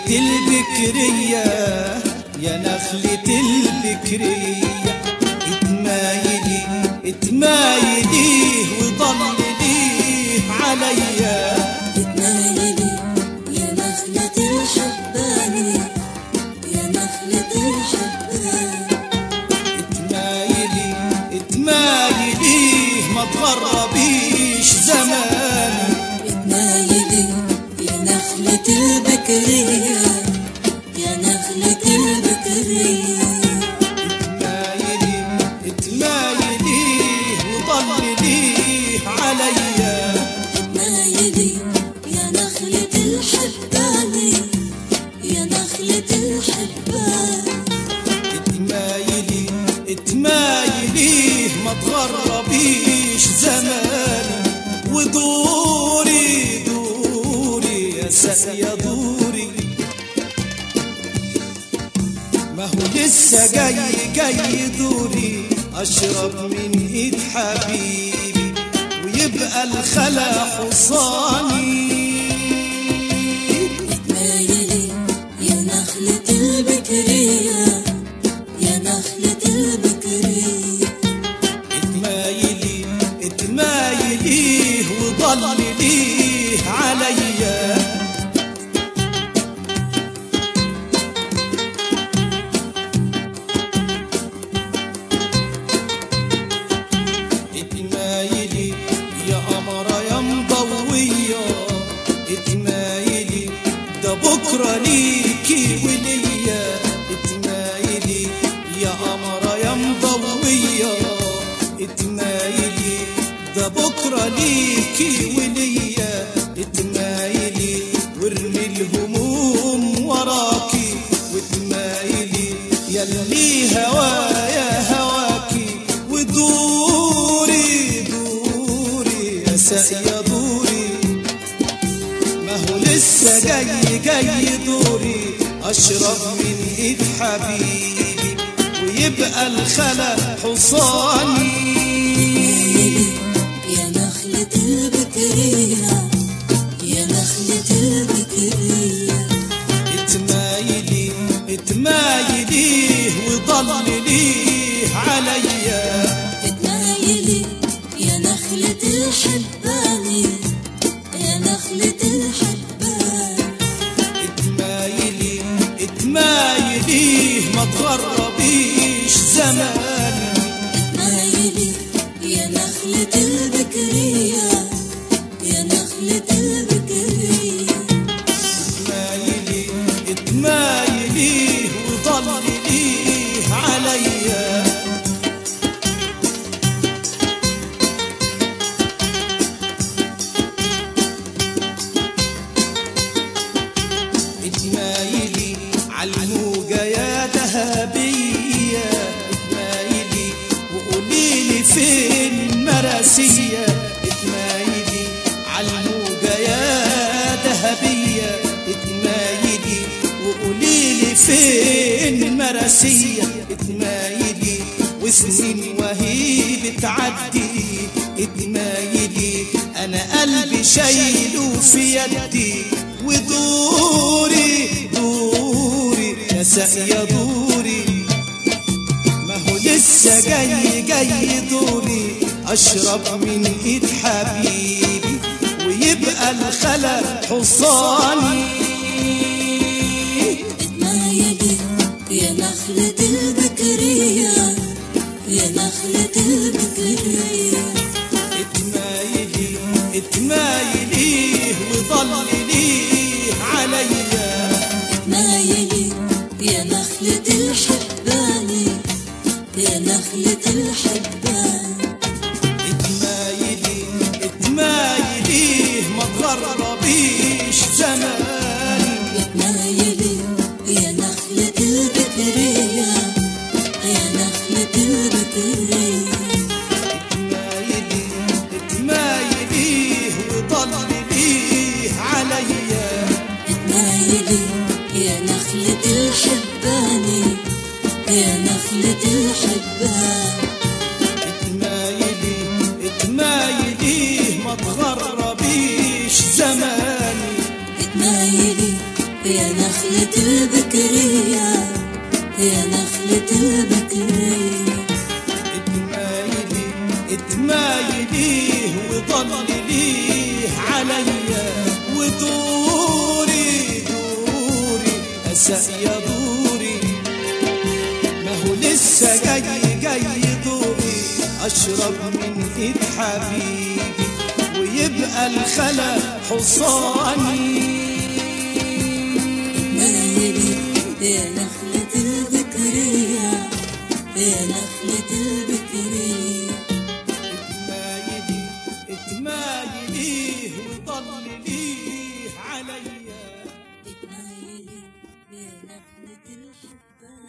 نخلة البكرية يا نخلة البكرية اتمايلي اتمايلي وضللي عليا اتمايلي يا نخلة الحباني يا نخلة الحباني اتمايلي اتمايلي ما تغربيش زماني اتمايلي يا نخلة البكرية يا نخلة البكرية اتمايلي اتمايلي وضللي عليا اتمايلي يا نخلة الحباني يا نخلة الحباني اتمايلي اتمايلي ما تغربيش زماني ودوري دوري يا ساقية دوري ما هو لسه جاي جاي دوري اشرب من ايد حبيبي ويبقى الخلا حصاني اتمايلي يا نخلة البكرية يا نخلة البكرية اتمايلي اتمايلي وضللي عليا اتمايلي يا قمرة يا مضوية اتمايلي ده بكرة ليكي وليا اتمايلي يا قمرة يا مضوية اتمايلي ده بكرة ليكي وليا اتمايلي وارمي الهموم وراكي واتمايلي يلي هوايا هواكي ودوري دوري يا ساقية دوري ما هو لسه جاي جاي دوري اشرب من ايد حبيبي ويبقى الخلا حصاني يا نخلة البكرية يا نخلة البكرية اتمايلي اتمايلي وضللي عليا اتمايلي يا نخلة الحباني يا نخلة الحباني اتمايلي اتمايلي ما تغربيش زماني اتمايلي يا نخلة البكرية يا نخلة البكرية اتمايلي اتمايلي وضللي عليا اتمايلي عالموجة يا ذهبية اتمايلي وقوليلي فين مراسية اتمايلي عالموجة يا ذهبية اتمايلي وقوليلي فين مراسية اتمايلي وسنين وهي بتعدي اتمايلي انا قلبي شايله في يدي ودوري دوري يا ساقية دوري ما هو لسه جاي جاي دوري اشرب من ايد حبيبي ويبقى الخلا حصاني اتمايلي يا نخلة البكرية يا نخلة البكرية اتمايلي اتمايلي وضللي عليا اتمايلي يا نخلة الحباني يا نخلة الحباني اتمايلي اتمايلي ما تغربيش زماني اتمايلي يا نخلة البكرية يا نخلة البكرية نخلة البكرية يا نخلة البكرية اتمايلي اتمايلي وضلليه عليا ودوري دوري أسأ يا دوري ما هو لسه جاي جاي دوري أشرب من إيد حبيبي ويبقى الخلا حصاني مايلي يا نخلة البكرية يا نخلة البكرية اتمايلي اتمايلي وضلليه عليا اتمايلي يا نخلة الحبان